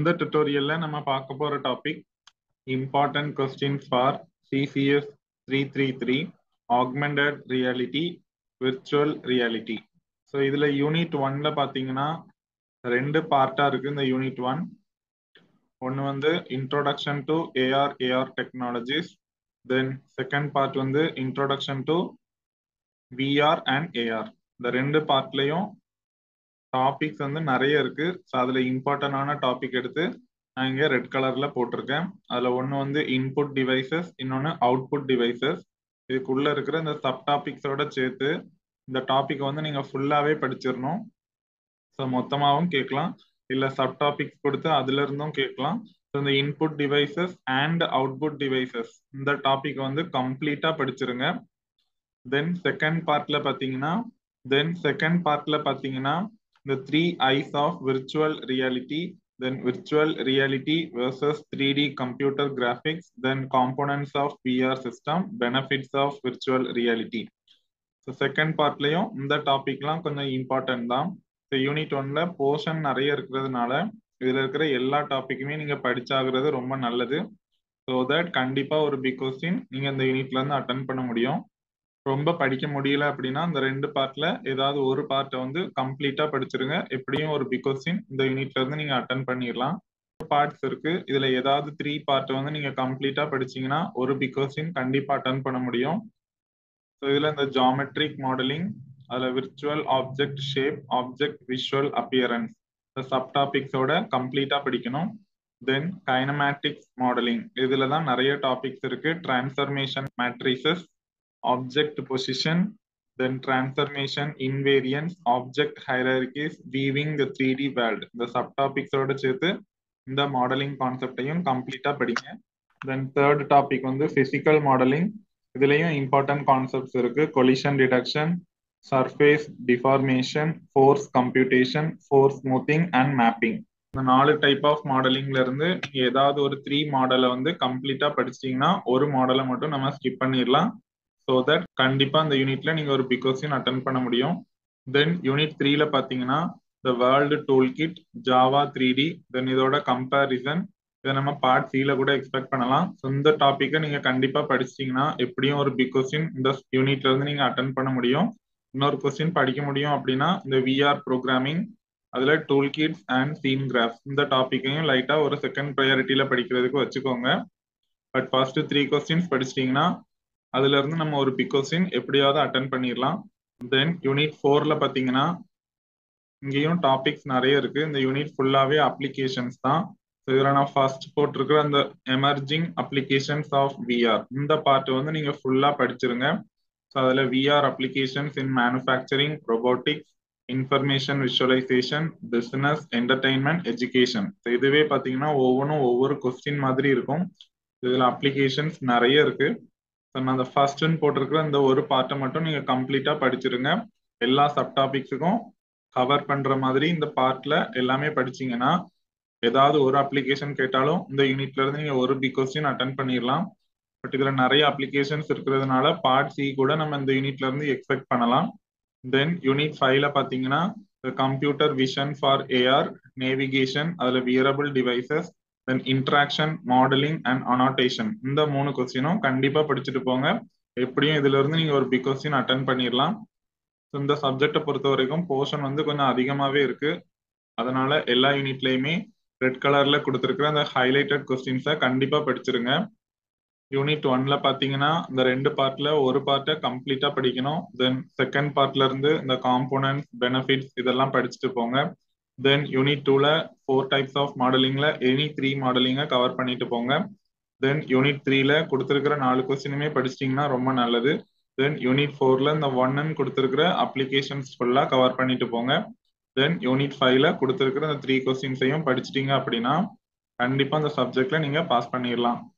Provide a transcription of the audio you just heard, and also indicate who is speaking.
Speaker 1: இந்த டுட்டோரியல்ல நம்ம பார்க்க போற topic important questions for CCS three three three augmented reality virtual reality so இதுல யூனிட் ஒன்ல பாத்தீங்கன்னா ரெண்டு பார்ட்டா இருக்கு இந்த யூனிட் ஒன் ஒன்று வந்து introduction to AR AR technologies then second part வந்து introduction to VR and AR இந்த ரெண்டு பார்ட்லயும் டாபிக்ஸ் வந்து நிறைய இருக்கு ஸோ அதுல இம்பார்ட்டன்டான டாபிக் எடுத்து நான் இங்க ரெட் கலர்ல போட்டிருக்கேன் அதுல ஒன்று வந்து இன்புட் டிவைசஸ் இன்னொன்று அவுட்புட் டிவைசஸ் இதுக்குள்ள இருக்கிற இந்த சப் டாபிக்ஸோட சேர்த்து இந்த டாபிக் வந்து நீங்க ஃபுல்லாவே படிச்சிடணும் ஸோ மொத்தமாகவும் கேட்கலாம் இல்ல சப் டாபிக்ஸ் கொடுத்து அதுல இருந்தும் கேட்கலாம் இந்த input devices and output devices இந்த டாபிக் வந்து கம்ப்ளீட்டா படிச்சிருங்க தென் செகண்ட் பார்ட்ல பாத்தீங்கன்னா தென் செகண்ட் பார்ட்ல பாத்தீங்கன்னா the three eyes of virtual reality then virtual reality versus 3d computer graphics then components of vr system benefits of virtual reality so second பார்ட்லயும் இந்த டாபிக்லாம் கொஞ்சம் இம்பார்ட்டன்ட் தான் ஸோ யூனிட் ஒன்ல போர்ஷன் நிறைய இருக்கிறதுனால இதுல இருக்கிற எல்லா டாபிக்குமே நீங்க படிச்சாகிறது ரொம்ப நல்லது ஸோ தட் கண்டிப்பா ஒரு பிக் கொஸ்டின் நீங்க இந்த யூனிட்ல இருந்து அட்டன் பண்ண முடியும் ரொம்ப படிக்க முடியல அப்படின்னா இந்த ரெண்டு பார்ட்ல ஏதாவது ஒரு பார்ட்டை வந்து கம்ப்ளீட்டா படிச்சிருங்க எப்படியும் ஒரு பிக் கொஸ்டின் இந்த யூனிட்ல இருந்து நீங்க அட்டன் பண்ணிடலாம் பார்ட்ஸ் இருக்கு இதுல ஏதாவது த்ரீ பார்ட் வந்து நீங்க கம்ப்ளீட்டா படிச்சீங்கன்னா ஒரு பிக் கொஸ்டின் கண்டிப்பா அட்டன் பண்ண முடியும் ஸோ இதுல இந்த ஜாமெட்ரிக் மாடலிங் அதுல virtual object shape object visual appearance இந்த சப் டாபிக்ஸோட கம்ப்ளீட்டா படிக்கணும் தென் கைனமேட்டிக்ஸ் மாடலிங் இதுல தான் நிறைய டாபிக்ஸ் இருக்கு transformation matrices object position, then transformation, invariance, object hierarchies, weaving the 3D world. இந்த subtopics ஓட சேர்த்து இந்த மாடலிங் கான்செப்டையும் கம்ப்ளீட்டா படிங்க தென் தேர்ட் டாபிக் வந்து பிசிக்கல் மாடலிங் இதுலயும் இம்பார்ட்டன்ட் கான்செப்ட்ஸ் இருக்கு collision detection surface deformation force computation force smoothing and mapping இந்த நாலு டைப் ஆஃப் மாடலிங்ல இருந்து ஏதாவது ஒரு த்ரீ மாடலை வந்து கம்ப்ளீட்டா படிச்சிட்டீங்கன்னா ஒரு மாடலை மட்டும் நம்ம ஸ்கிப் பண்ணிடலாம் ஸோ தட் கண்டிப்பா இந்த யூனிட்ல நீங்க ஒரு பிக் கொஸ்டின் அட்டன் பண்ண முடியும் தென் யூனிட் த்ரீல பாத்தீங்கன்னா the world toolkit Java three D then இதோட கம்பேரிசன் இதை நம்ம பார்ட் சில கூட எக்ஸ்பெக்ட் பண்ணலாம் ஸோ இந்த டாப்பிக்கை நீங்க கண்டிப்பா படிச்சிட்டீங்கன்னா எப்படியும் ஒரு பிக் கொஸ்டின் இந்த யூனிட்ல இருந்து நீங்க அட்டன் பண்ண முடியும் இன்னொரு கொஸ்டின் படிக்க முடியும் அப்படின்னா இந்த விஆர் ப்ரோக்ராமிங் அதுல toolkits and scene graphs இந்த டாப்பிக்கையும் லைட்டா ஒரு செகண்ட் ப்ரையாரிட்டியில படிக்கிறதுக்கு வச்சுக்கோங்க பட் ஃபர்ஸ்ட் த்ரீ கொஸ்டின்ஸ் படிச்சிட்டீங்கன்னா அதுல இருந்து நம்ம ஒரு பிக் கொஸ்டின் எப்படியாவது அட்டன் பண்ணிடலாம் தென் யூனிட் ஃபோர்ல பாத்தீங்கன்னா இங்கேயும் டாபிக்ஸ் நிறைய இருக்கு இந்த யூனிட் ஃபுல்லாவே அப்ளிகேஷன்ஸ் தான் இதுல நான் ஃபர்ஸ்ட் போட்டிருக்கிற அந்த எமர்ஜிங் அப்ளிகேஷன்ஸ் ஆஃப் விஆர் இந்த பார்ட் வந்து நீங்க ஃபுல்லா படிச்சிருங்க ஸோ அதுல VR applications in manufacturing robotics information visualisation business entertainment education இதுவே பாத்தீங்கன்னா ஒவ்வொன்றும் ஒவ்வொரு கொஸ்டின் மாதிரி இருக்கும் இதுல அப்ளிகேஷன்ஸ் நிறைய இருக்கு நான் அந்த ஃபர்ஸ்ட்னு போட்டிருக்கிற இந்த ஒரு பார்ட்டை மட்டும் நீங்க கம்ப்ளீட்டா படிச்சிருங்க எல்லா சப் டாபிக்ஸுக்கும் கவர் பண்ற மாதிரி இந்த பார்ட்ல எல்லாமே படிச்சீங்கன்னா ஏதாவது ஒரு அப்ளிகேஷன் கேட்டாலும் இந்த யூனிட்ல இருந்து நீங்க ஒரு பிக் கொஸ்டின் அட்டன் பண்ணிடலாம் பட் இதுல நிறைய அப்ளிகேஷன்ஸ் இருக்கிறதுனால பார்ட் சி கூட நம்ம இந்த யூனிட்ல இருந்து எக்ஸ்பெக்ட் பண்ணலாம் தென் யூனிட் ஃபைவ்ல பாத்தீங்கன்னா computer vision for AR navigation அதுல wearable devices then interaction modelling and annotation இந்த மூணு கொஸ்டினும் கண்டிப்பா படிச்சுட்டு போங்க எப்படியும் இதுல இருந்து நீங்க ஒரு பிக் கொஸ்டின் அட்டன் பண்ணிடலாம் இந்த சப்ஜெக்டை பொறுத்த வரைக்கும் போர்ஷன் வந்து கொஞ்சம் அதிகமாவே இருக்கு அதனால எல்லா யூனிட்லயுமே ரெட் கலர்ல கொடுத்துருக்கிற அந்த ஹைலைட்டட் கொஸ்டின்ஸை கண்டிப்பா படிச்சிருங்க யூனிட் ஒன்ல பாத்தீங்கன்னா இந்த ரெண்டு பார்ட்ல ஒரு பார்ட்டை கம்ப்ளீட்டா படிக்கணும் தென் செகண்ட் பார்ட்ல இருந்து இந்த காம்போனன்ட்ஸ் பெனிஃபிட்ஸ் இதெல்லாம் படிச்சுட்டு போங்க தென் யூனிட் டூல ஃபோர் டைப்ஸ் ஆஃப் மாடலிங்ல எனி த்ரீ மாடலிங்கை கவர் பண்ணிட்டு போங்க தென் யூனிட் த்ரீல கொடுத்துருக்கிற நாலு கொஸ்டினுமே படிச்சிட்டிங்கன்னா ரொம்ப நல்லது தென் யூனிட் ஃபோர்ல இந்த ஒன்னு கொடுத்துருக்கிற அப்ளிகேஷன்ஸ் ஃபுல்லா கவர் பண்ணிட்டு போங்க தென் யூனிட் ஃபைவ்ல கொடுத்துருக்கிற இந்த த்ரீ கொஸ்டின்ஸையும் படிச்சிட்டீங்க அப்படின்னா கண்டிப்பா அந்த சப்ஜெக்ட்ல நீங்க பாஸ் பண்ணிடலாம்